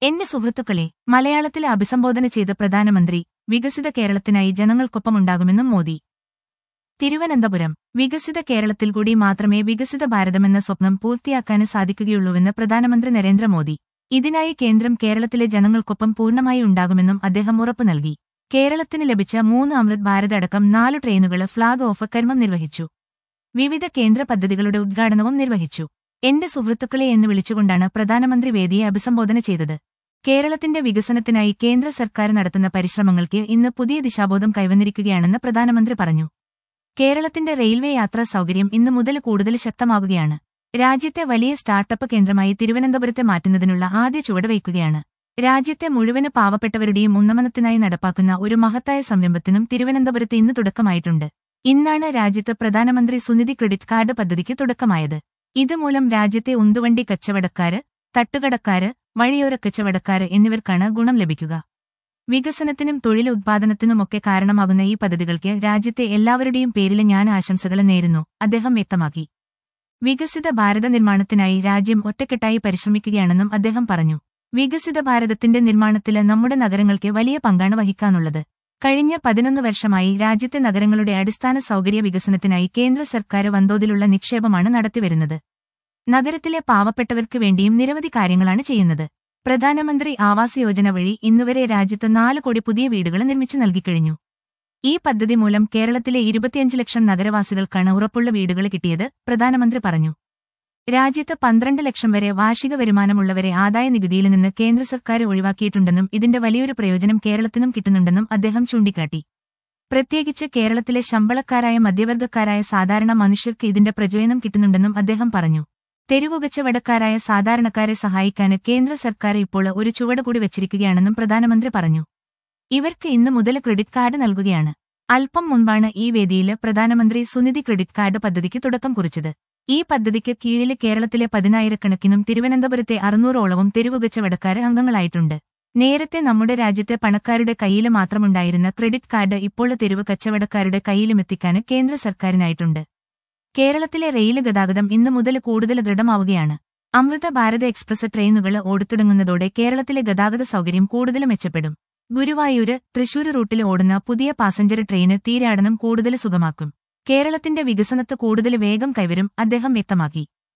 എന്റെ സുഹൃത്തുക്കളെ മലയാളത്തിൽ അഭിസംബോധന ചെയ്ത പ്രധാനമന്ത്രി വികസിത കേരളത്തിനായി ജനങ്ങൾക്കൊപ്പമുണ്ടാകുമെന്നും മോദി തിരുവനന്തപുരം വികസിത കേരളത്തിൽ കൂടി മാത്രമേ വികസിത ഭാരതമെന്ന സ്വപ്നം പൂർത്തിയാക്കാന് സാധിക്കുകയുള്ളൂവെന്ന് പ്രധാനമന്ത്രി നരേന്ദ്രമോദി ഇതിനായി കേന്ദ്രം കേരളത്തിലെ ജനങ്ങൾക്കൊപ്പം പൂർണ്ണമായി ഉണ്ടാകുമെന്നും അദ്ദേഹം ഉറപ്പു നൽകി കേരളത്തിന് ലഭിച്ച മൂന്ന് അമൃത് ഭാരത് അടക്കം നാലു ട്രെയിനുകൾ ഫ്ളാഗ് ഓഫ് കർമ്മം നിർവഹിച്ചു വിവിധ കേന്ദ്ര പദ്ധതികളുടെ ഉദ്ഘാടനവും നിർവഹിച്ചു എന്റെ സുഹൃത്തുക്കളെ എന്ന് വിളിച്ചുകൊണ്ടാണ് പ്രധാനമന്ത്രി വേദിയെ അഭിസംബോധന ചെയ്തത് കേരളത്തിന്റെ വികസനത്തിനായി കേന്ദ്ര സർക്കാർ നടത്തുന്ന പരിശ്രമങ്ങൾക്ക് ഇന്ന് പുതിയ ദിശാബോധം കൈവന്നിരിക്കുകയാണെന്ന് പ്രധാനമന്ത്രി പറഞ്ഞു കേരളത്തിന്റെ റെയിൽവേ യാത്രാ സൗകര്യം ഇന്നു മുതൽ കൂടുതൽ ശക്തമാകുകയാണ് രാജ്യത്തെ വലിയ സ്റ്റാർട്ടപ്പ് കേന്ദ്രമായി തിരുവനന്തപുരത്തെ മാറ്റുന്നതിനുള്ള ആദ്യ ചുവടുവയ്ക്കുകയാണ് രാജ്യത്തെ മുഴുവന് പാവപ്പെട്ടവരുടെയും ഉന്നമനത്തിനായി നടപ്പാക്കുന്ന ഒരു മഹത്തായ സംരംഭത്തിനും തിരുവനന്തപുരത്ത് ഇന്ന് തുടക്കമായിട്ടുണ്ട് ഇന്നാണ് രാജ്യത്ത് പ്രധാനമന്ത്രി സുനിധി ക്രെഡിറ്റ് കാർഡ് പദ്ധതിക്ക് തുടക്കമായത് ഇതുമൂലം രാജ്യത്തെ ഉന്തുവണ്ടി കച്ചവടക്കാര് തട്ടുകടക്കാര് വഴിയോര കച്ചവടക്കാര് എന്നിവർക്കാണ് ഗുണം ലഭിക്കുക വികസനത്തിനും തൊഴിൽ ഉത്പാദനത്തിനുമൊക്കെ കാരണമാകുന്ന ഈ പദ്ധതികൾക്ക് രാജ്യത്തെ എല്ലാവരുടെയും പേരിൽ ഞാൻ ആശംസകൾ നേരുന്നു അദ്ദേഹം വ്യക്തമാക്കി വികസിത ഭാരത നിർമ്മാണത്തിനായി രാജ്യം ഒറ്റക്കെട്ടായി പരിശ്രമിക്കുകയാണെന്നും അദ്ദേഹം പറഞ്ഞു വികസിത ഭാരതത്തിന്റെ നിർമ്മാണത്തില് നമ്മുടെ നഗരങ്ങൾക്ക് വലിയ പങ്കാണ് വഹിക്കാനുള്ളത് കഴിഞ്ഞ പതിനൊന്ന് വർഷമായി രാജ്യത്തെ നഗരങ്ങളുടെ അടിസ്ഥാന സൗകര്യ വികസനത്തിനായി കേന്ദ്ര സർക്കാർ വൻതോതിലുള്ള നിക്ഷേപമാണ് നടത്തിവരുന്നത് നഗരത്തിലെ പാവപ്പെട്ടവർക്ക് വേണ്ടിയും നിരവധി കാര്യങ്ങളാണ് ചെയ്യുന്നത് പ്രധാനമന്ത്രി ആവാസ് യോജന വഴി ഇന്നുവരെ രാജ്യത്ത് നാല് കോടി പുതിയ വീടുകൾ നിർമ്മിച്ചു നൽകിക്കഴിഞ്ഞു ഈ പദ്ധതി മൂലം കേരളത്തിലെ ഇരുപത്തിയഞ്ച് ലക്ഷം നഗരവാസികൾക്കാണ് ഉറപ്പുള്ള വീടുകൾ കിട്ടിയത് പ്രധാനമന്ത്രി പറഞ്ഞു രാജ്യത്ത് പന്ത്രണ്ട് ലക്ഷം വരെ വാർഷിക വരുമാനമുള്ളവരെ ആദായ നികുതിയിൽ നിന്ന് കേന്ദ്ര സർക്കാർ ഒഴിവാക്കിയിട്ടുണ്ടെന്നും ഇതിന്റെ വലിയൊരു പ്രയോജനം കേരളത്തിനും കിട്ടുന്നുണ്ടെന്നും അദ്ദേഹം ചൂണ്ടിക്കാട്ടി പ്രത്യേകിച്ച് കേരളത്തിലെ ശമ്പളക്കാരായ മധ്യവർഗക്കാരായ സാധാരണ മനുഷ്യർക്ക് ഇതിന്റെ പ്രചോദനം കിട്ടുന്നുണ്ടെന്നും അദ്ദേഹം പറഞ്ഞു തെരുവുകച്ചവടക്കാരായ സാധാരണക്കാരെ സഹായിക്കാന് കേന്ദ്ര സർക്കാർ ഇപ്പോൾ ഒരു ചുവട് കൂടി വച്ചിരിക്കുകയാണെന്നും പ്രധാനമന്ത്രി പറഞ്ഞു ഇവർക്ക് ഇന്നു മുതൽ ക്രെഡിറ്റ് കാർഡ് നൽകുകയാണ് അല്പം മുൻപാണ് ഈ വേദിയിൽ പ്രധാനമന്ത്രി സുനിധി ക്രെഡിറ്റ് കാർഡ് പദ്ധതിക്ക് തുടക്കം കുറിച്ചത് ഈ പദ്ധതിക്ക് കീഴിൽ കേരളത്തിലെ പതിനായിരക്കണക്കിനും തിരുവനന്തപുരത്തെ അറുന്നൂറോളവും തെരുവുകച്ചവടക്കാര് അംഗങ്ങളായിട്ടുണ്ട് നേരത്തെ നമ്മുടെ രാജ്യത്തെ പണക്കാരുടെ കയ്യിൽ മാത്രമുണ്ടായിരുന്ന ക്രെഡിറ്റ് കാർഡ് ഇപ്പോൾ തെരുവ് കച്ചവടക്കാരുടെ കയ്യിലുമെത്തിക്കാൻ കേന്ദ്ര സർക്കാരിനായിട്ടുണ്ട് കേരളത്തിലെ റെയിൽ ഗതാഗതം ഇന്നു മുതൽ കൂടുതൽ ദൃഢമാവുകയാണ് അമൃത ഭാരത എക്സ്പ്രസ് ട്രെയിനുകൾ ഓടിത്തുടങ്ങുന്നതോടെ കേരളത്തിലെ ഗതാഗത സൗകര്യം കൂടുതൽ മെച്ചപ്പെടും ഗുരുവായൂര് തൃശൂർ റൂട്ടിൽ ഓടുന്ന പുതിയ പാസഞ്ചർ ട്രെയിന് തീരാടനം കൂടുതൽ സുഗമാക്കും കേരളത്തിന്റെ വികസനത്ത് കൂടുതൽ വേഗം കൈവരും അദ്ദേഹം വ്യക്തമാക്കി